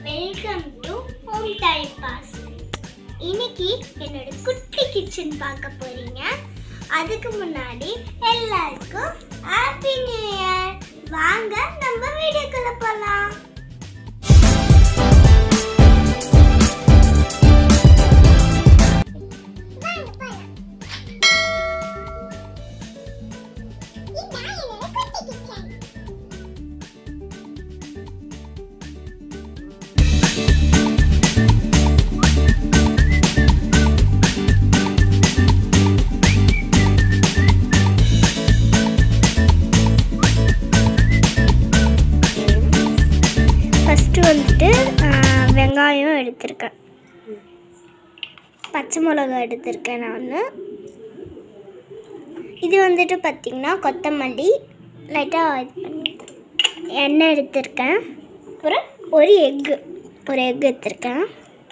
Welcome to home time pass இன்னைக்கு என்னோட குட்டி கிச்சன் பார்க்க போறீங்க அதுக்கு முன்னாடி எல்லாருக்கும் ஹாப்பி நியூ இயர் வாங்க நம்ம வீடியோக்குள்ள போலாம் ஃபஸ்ட்டு வந்துட்டு வெங்காயம் எடுத்திருக்கேன் பச்சை மிளகா எடுத்திருக்கேன் நான் இது வந்துட்டு பார்த்திங்கன்னா கொத்தமல்லி லைட்டாக இது பண்ணி எண்ணெய் எடுத்திருக்கேன் அப்புறம் ஒரு எக்கு ஒரு எக் எடுத்திருக்கேன்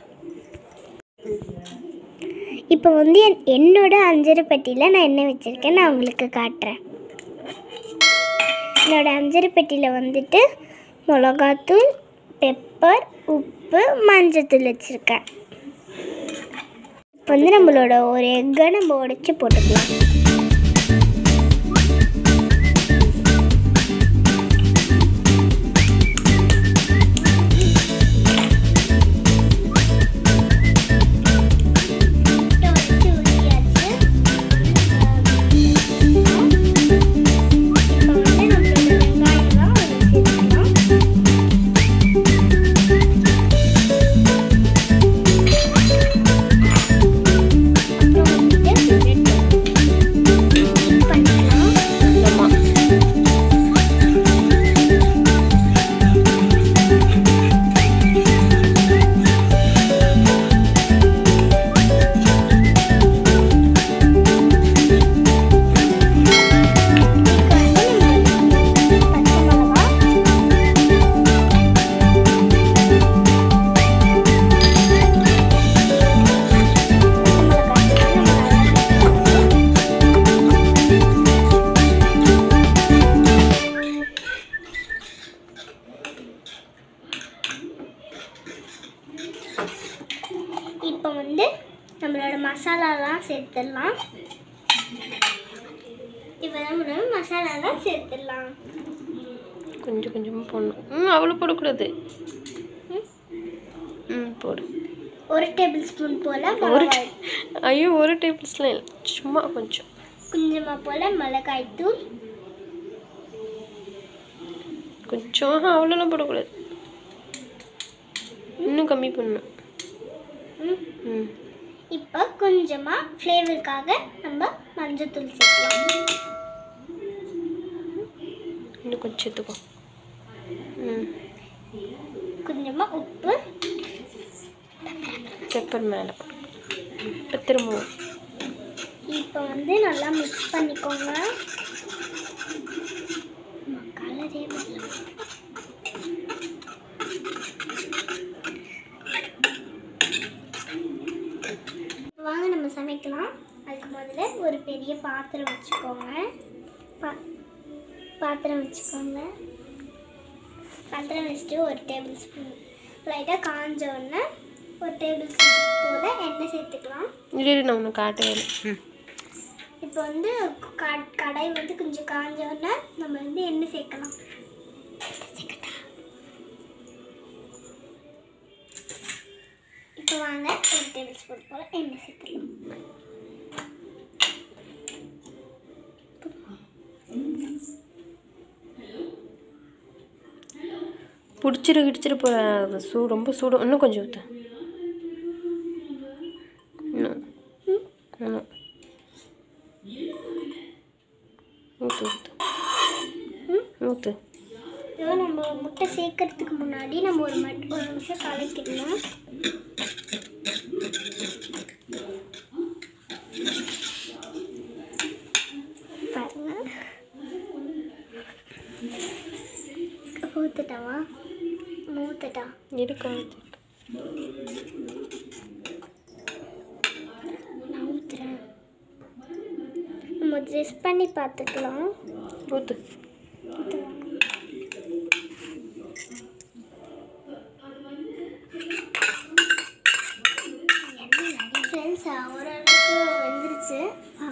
இப்போ வந்து என் என்னோட அஞ்சரை பெட்டியில் நான் எண்ணெய் வச்சுருக்கேன் நான் உங்களுக்கு காட்டுறேன் என்னோட அஞ்சரை பெட்டியில் வந்துட்டு மிளகாத்தூள் பெப்பர் உப்பு மஞ்சத்தூள் வச்சுருக்கேன் இப்போ வந்து நம்மளோட ஒரு எக்கை நம்ம உடைச்சி போட்டுக்கலாம் இப்போ வந்து நம்மளோட வெங்காயம்லாம் சேர்த்துக்கலாம் அப்புறம் வந்துட்டு mix பண்ணிக்கலாம் ஆமாம் இப்போ வந்து நம்ம பச்சை மிளகா இப்போ வந்து நம்மளோட மசாலாலாம் சேர்த்துடலாம் இப்போ நம்மளோட மசாலாலாம் சேர்த்துடலாம் கொஞ்சம் கொஞ்சமாக போடணும் ம் அவ்வளோ போடக்கூடாது ம். ம் போடு ஒரு டேபிள் ஸ்பூன் போல் ஒரு மிளகாய் ஐயோ ஒரு டேபிள் ஸ்பூன் இல்லை சும்மா கொஞ்சம் கொஞ்சமாக போல் மிளகாய் தூள் கொஞ்சம் ஆஹா, அவ்வளோலாம் போடக்கூடாது இன்னும் கம்மி பண்ணணும் ம். ம் இப்போ கொஞ்சமாக ஃப்ளேவருக்காக நம்ம மஞ்சத்தூள் சேர்க்கலாம் இன்னும் கொஞ்சம் எடுத்துக்கோ ம் கொஞ்சமாக உப்பு பெப்பர் மேலே இப்போ திரும்பவும் இப்போ வந்து நல்லா மிக்ஸ் பண்ணிக்கோங்க கலரே வரல வாங்க நம்ம சமைக்கலாம் அதுக்கு முதல்ல ஒரு பெரிய பாத்திரம் வச்சுக்கோங்க பா பாத்திரம் வச்சுக்கோங்க பாத்திரம் வச்சுட்டு ஒரு டேபிள் ஸ்பூன் லைட்டாக காஞ்ச உடனே ஒரு டேபிள் ஸ்பூன் போல் எண்ணெய் சேர்த்துக்கலாம் இரு இரு, நான் உனக்கு காட்டவே இல்லை ம் இப்போ வந்து க- கடாய் வந்து கொஞ்சம் காஞ்ச உடனே நம்ம வந்து எண்ணெய் சேர்க்கலாம் இப்போ வாங்க ஒரு டேபிள் ஸ்பூன் போல் எண்ணெய் சேர்த்துக்கலாம் பிடிச்சிரு கிடிச்சிரு போகிற அது சூ ரொம்ப சூடு இன்னும் கொஞ்சம் ஊற்று இன்னும் இன்னும் ஊற்று ஊற்று ஊற்று இதோ நம்ம முட்டை சேர்க்கறதுக்கு முன்னாடி நம்ம ஒரு மட் ஒரு நிமிஷம் கலக்கிடணும் பாருங்க ஊத்துட்டாவா ஊத்துட்டா இருக்கா நான் ஊத்துறேன் நம்ம ட்ரெஸ் பண்ணி பார்த்துக்கலாம் ஊற்று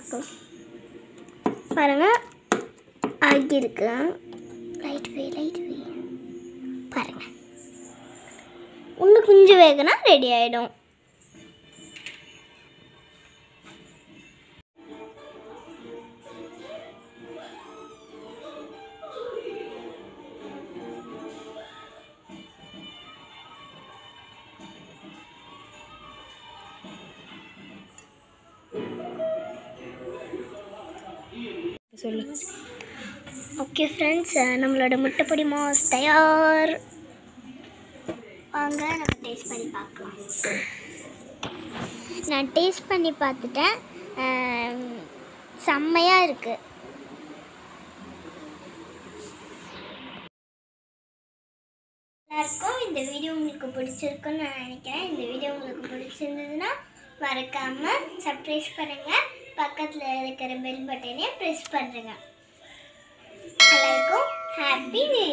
பார்க்கலாம் பாருங்கள் ஆகியிருக்கு லைட் வே லைட் வே பாருங்கள் இன்னும் கொஞ்சம் வேகனா ரெடி ஆகிடும் சொல்லு ஓகே ஃப்ரெண்ட்ஸ் நம்மளோட முட்டைப்பொடி மாஸ் தயார் வாங்க நம்ம டேஸ்ட் பண்ணி பார்க்கலாம் நான் டேஸ்ட் பண்ணி பார்த்துட்டேன் ஆம், செம்மையாக இருக்குது எல்லாருக்கும் இந்த வீடியோ உங்களுக்கு பிடிச்சிருக்குன்னு நான் நினைக்கிறேன் இந்த வீடியோ உங்களுக்கு பிடிச்சிருந்ததுன்னா மறக்காமல் சப்ஸ்கிரைப் பண்ணுங்கள் பக்கத்தில் இருக்கிற பெல் பட்டனையும் ப்ரெஸ் பண்ணுறேங்க எல்லாருக்கும் ஹாப்பி நியூ